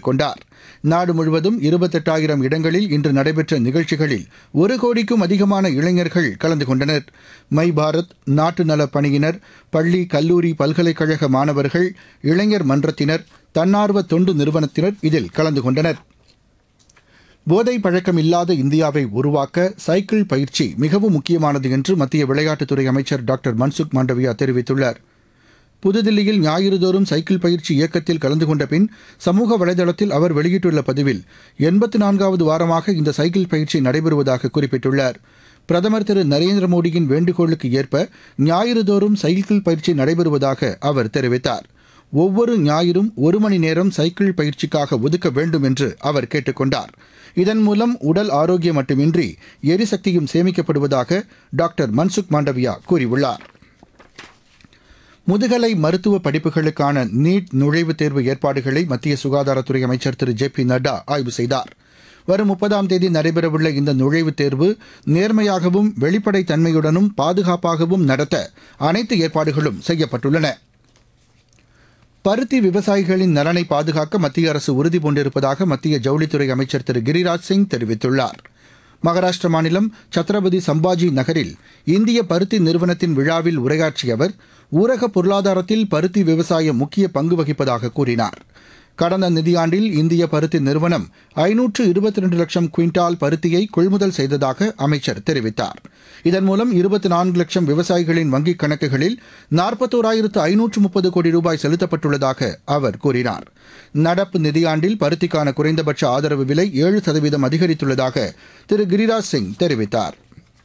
கேட்டுக் கொண்டார் நாடு முழுவதும் இருபத்தெட்டாயிரம் இடங்களில் இன்று நடைபெற்ற நிகழ்ச்சிகளில் ஒரு கோடிக்கும் அதிகமான இளைஞர்கள் கலந்து கொண்டனர் மை பாரத் நாட்டு நலப் பணியினர் பள்ளி கல்லூரி பல்கலைக்கழக மாணவர்கள் இளைஞர் மன்றத்தினர் தன்னார்வ தொண்டு நிறுவனத்தினர் இதில் கலந்து கொண்டனர் போதை பழக்கம் இல்லாத இந்தியாவை உருவாக்க சைக்கிள் பயிற்சி மிகவும் முக்கியமானது என்று மத்திய விளையாட்டுத்துறை அமைச்சர் டாக்டர் மன்சுக் மாண்டவியா தெரிவித்துள்ளார் புதுதில்லியில் ஞாயிறுதோறும் சைக்கிள் பயிற்சி இயக்கத்தில் கலந்து கொண்ட பின் சமூக வலைதளத்தில் அவர் வெளியிட்டுள்ள பதிவில் எண்பத்து நான்காவது வாரமாக இந்த சைக்கிள் பயிற்சி நடைபெறுவதாக குறிப்பிட்டுள்ளார் பிரதமர் திரு நரேந்திர மோடியின் வேண்டுகோளுக்கு ஏற்ப ஞாயிறுதோறும் சைக்கிள் பயிற்சி நடைபெறுவதாக அவர் தெரிவித்தார் ஒவ்வொரு ஞாயிறும் ஒரு மணி நேரம் சைக்கிள் பயிற்சிக்காக ஒதுக்க வேண்டும் என்று அவர் கேட்டுக் கொண்டார் இதன் மூலம் உடல் ஆரோக்கியம் மட்டுமின்றி எரிசக்தியும் சேமிக்கப்படுவதாக டாக்டர் மன்சுக் மாண்டவியா கூறியுள்ளார் முதுகலை மருத்துவ படிப்புகளுக்கான நீட் நுழைவுத் தேர்வு ஏற்பாடுகளை மத்திய சுகாதாரத்துறை அமைச்சர் திரு ஜே பி நட்டா ஆய்வு செய்தார் வரும் முப்பதாம் தேதி நடைபெறவுள்ள இந்த நுழைவுத் தேர்வு நேர்மையாகவும் வெளிப்படைத் தன்மையுடனும் பாதுகாப்பாகவும் நடத்த அனைத்து ஏற்பாடுகளும் செய்யப்பட்டுள்ளன பருத்தி விவசாயிகளின் நலனை பாதுகாக்க மத்திய அரசு உறுதி பூண்டிருப்பதாக மத்திய ஜவுளித்துறை அமைச்சர் திரு கிரிராஜ் சிங் தெரிவித்துள்ளார் மகாராஷ்டிர மாநிலம் சத்ரபதி சம்பாஜி நகரில் இந்திய பருத்தி நிறுவனத்தின் விழாவில் உரையாற்றிய அவர் ஊரக பொருளாதாரத்தில் பருத்தி விவசாயம் முக்கிய பங்கு வகிப்பதாக கூறினார் கடந்த நிதியாண்டில் இந்திய பருத்தி நிறுவனம் ஐநூற்று இருபத்தி ரெண்டு லட்சம் குவிண்டால் பருத்தியை கொள்முதல் செய்ததாக அமைச்சர் தெரிவித்தார் இதன் மூலம் இருபத்தி நான்கு லட்சம் விவசாயிகளின் வங்கிக் கணக்குகளில் நாற்பத்தோராயிரத்து ஐநூற்று முப்பது கோடி ரூபாய் செலுத்தப்பட்டுள்ளதாக அவர் கூறினார் நடப்பு நிதியாண்டில் பருத்திக்கான குறைந்தபட்ச ஆதரவு விலை ஏழு சதவீதம் அதிகரித்துள்ளதாக திரு கிரிராஜ் சிங் தெரிவித்தார்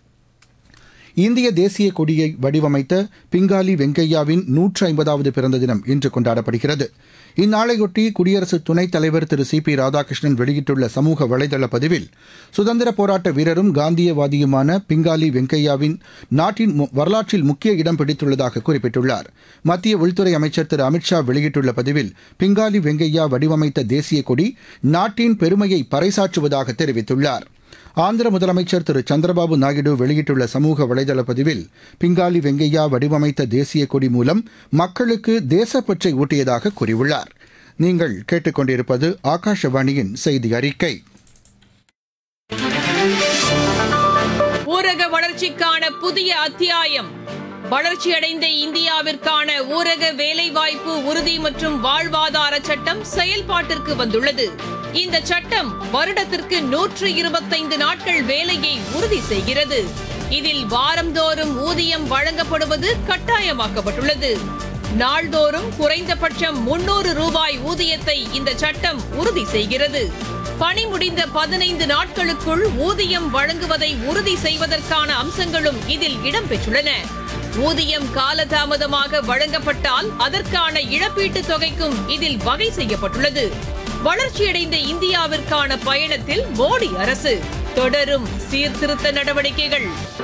இந்திய தேசிய கொடியை வடிவமைத்த பிங்காலி வெங்கையாவின் நூற்று ஐம்பதாவது பிறந்த தினம் இன்று கொண்டாடப்படுகிறது இந்நாளையொட்டி குடியரசு துணைத் தலைவர் திரு சி பி ராதாகிருஷ்ணன் வெளியிட்டுள்ள சமூக வலைதள பதிவில் சுதந்திர போராட்ட வீரரும் காந்தியவாதியுமான பிங்காலி வெங்கையாவின் நாட்டின் மு- வரலாற்றில் முக்கிய இடம் பிடித்துள்ளதாக குறிப்பிட்டுள்ளார் மத்திய உள்துறை அமைச்சர் திரு அமித்ஷா வெளியிட்டுள்ள பதிவில் பிங்காலி வெங்கையா வடிவமைத்த தேசிய கொடி நாட்டின் பெருமையை பறைசாற்றுவதாக தெரிவித்துள்ளார் ஆந்திர முதலமைச்சர் திரு சந்திரபாபு நாயுடு வெளியிட்டுள்ள சமூக வலைதள பதிவில் பிங்காலி வெங்கையா வடிவமைத்த தேசிய கொடி மூலம் மக்களுக்கு தேசப்பற்றை ஊட்டியதாக கூறியுள்ளார் நீங்கள் கேட்டுக்கொண்டிருப்பது ஆகாஷவாணியின் செய்தி அறிக்கை ஊரக வளர்ச்சிக்கான புதிய அத்தியாயம் வளர்ச்சியடைந்த இந்தியாவிற்கான ஊரக வேலைவாய்ப்பு உறுதி மற்றும் வாழ்வாதார சட்டம் செயல்பாட்டிற்கு வந்துள்ளது இந்த சட்டம் வருடத்திற்கு நூற்று இருபத்தைந்து நாட்கள் வேலையை உறுதி செய்கிறது இதில் வாரந்தோறும் ஊதியம் வழங்கப்படுவது கட்டாயமாக்கப்பட்டுள்ளது நாள்தோறும் குறைந்தபட்சம் முன்னூறு ரூபாய் ஊதியத்தை இந்த சட்டம் உறுதி செய்கிறது பணி முடிந்த பதினைந்து நாட்களுக்குள் ஊதியம் வழங்குவதை உறுதி செய்வதற்கான அம்சங்களும் இதில் இடம்பெற்றுள்ளன ஊதியம் காலதாமதமாக வழங்கப்பட்டால் அதற்கான இழப்பீட்டுத் தொகைக்கும் இதில் வகை செய்யப்பட்டுள்ளது வளர்ச்சியடைந்த இந்தியாவிற்கான பயணத்தில் மோடி அரசு தொடரும் சீர்திருத்த நடவடிக்கைகள்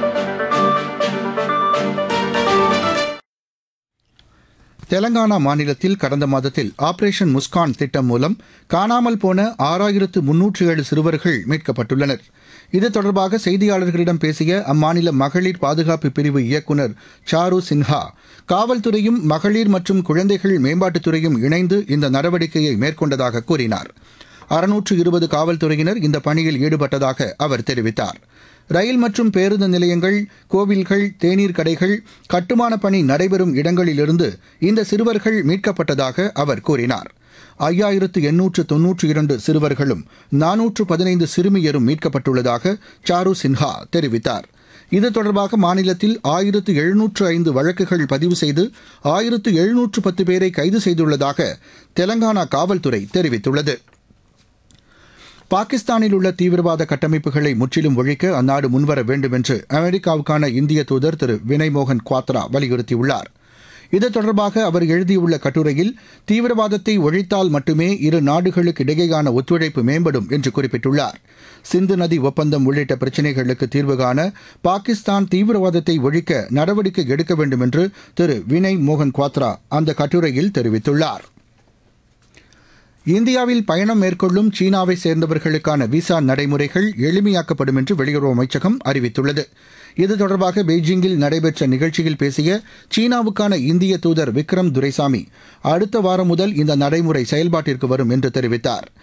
தெலங்கானா மாநிலத்தில் கடந்த மாதத்தில் ஆபரேஷன் முஸ்கான் திட்டம் மூலம் காணாமல் போன ஆறாயிரத்து முன்னூற்று ஏழு சிறுவர்கள் மீட்கப்பட்டுள்ளனர் இது தொடர்பாக செய்தியாளர்களிடம் பேசிய அம்மாநில மகளிர் பாதுகாப்பு பிரிவு இயக்குநர் சாரு சின்ஹா காவல்துறையும் மகளிர் மற்றும் குழந்தைகள் மேம்பாட்டுத்துறையும் இணைந்து இந்த நடவடிக்கையை மேற்கொண்டதாக கூறினார் அறுநூற்று இருபது காவல்துறையினர் இந்த பணியில் ஈடுபட்டதாக அவர் தெரிவித்தார் ரயில் மற்றும் பேருந்து நிலையங்கள் கோவில்கள் தேநீர் கடைகள் கட்டுமான பணி நடைபெறும் இடங்களிலிருந்து இந்த சிறுவர்கள் மீட்கப்பட்டதாக அவர் கூறினார் ஐயாயிரத்து எண்ணூற்று தொன்னூற்று இரண்டு சிறுவர்களும் நானூற்று பதினைந்து சிறுமியரும் மீட்கப்பட்டுள்ளதாக சாரு சின்ஹா தெரிவித்தார் இது தொடர்பாக மாநிலத்தில் ஆயிரத்து எழுநூற்று ஐந்து வழக்குகள் பதிவு செய்து ஆயிரத்து எழுநூற்று பத்து பேரை கைது செய்துள்ளதாக தெலங்கானா காவல்துறை தெரிவித்துள்ளது பாகிஸ்தானில் உள்ள தீவிரவாத கட்டமைப்புகளை முற்றிலும் ஒழிக்க அந்நாடு முன்வர வேண்டும் என்று அமெரிக்காவுக்கான இந்திய தூதர் திரு வினய் மோகன் குவாத்ரா வலியுறுத்தியுள்ளார் இது தொடர்பாக அவர் எழுதியுள்ள கட்டுரையில் தீவிரவாதத்தை ஒழித்தால் மட்டுமே இரு நாடுகளுக்கு இடையேயான ஒத்துழைப்பு மேம்படும் என்று குறிப்பிட்டுள்ளார் சிந்து நதி ஒப்பந்தம் உள்ளிட்ட பிரச்சினைகளுக்கு தீர்வு காண பாகிஸ்தான் தீவிரவாதத்தை ஒழிக்க நடவடிக்கை எடுக்க வேண்டும் என்று திரு வினய் மோகன் குவாத்ரா அந்த கட்டுரையில் தெரிவித்துள்ளார் இந்தியாவில் பயணம் மேற்கொள்ளும் சீனாவை சேர்ந்தவர்களுக்கான விசா நடைமுறைகள் எளிமையாக்கப்படும் என்று வெளியுறவு அமைச்சகம் அறிவித்துள்ளது இது தொடர்பாக பெய்ஜிங்கில் நடைபெற்ற நிகழ்ச்சியில் பேசிய சீனாவுக்கான இந்திய தூதர் விக்ரம் துரைசாமி அடுத்த வாரம் முதல் இந்த நடைமுறை செயல்பாட்டிற்கு வரும் என்று தெரிவித்தார்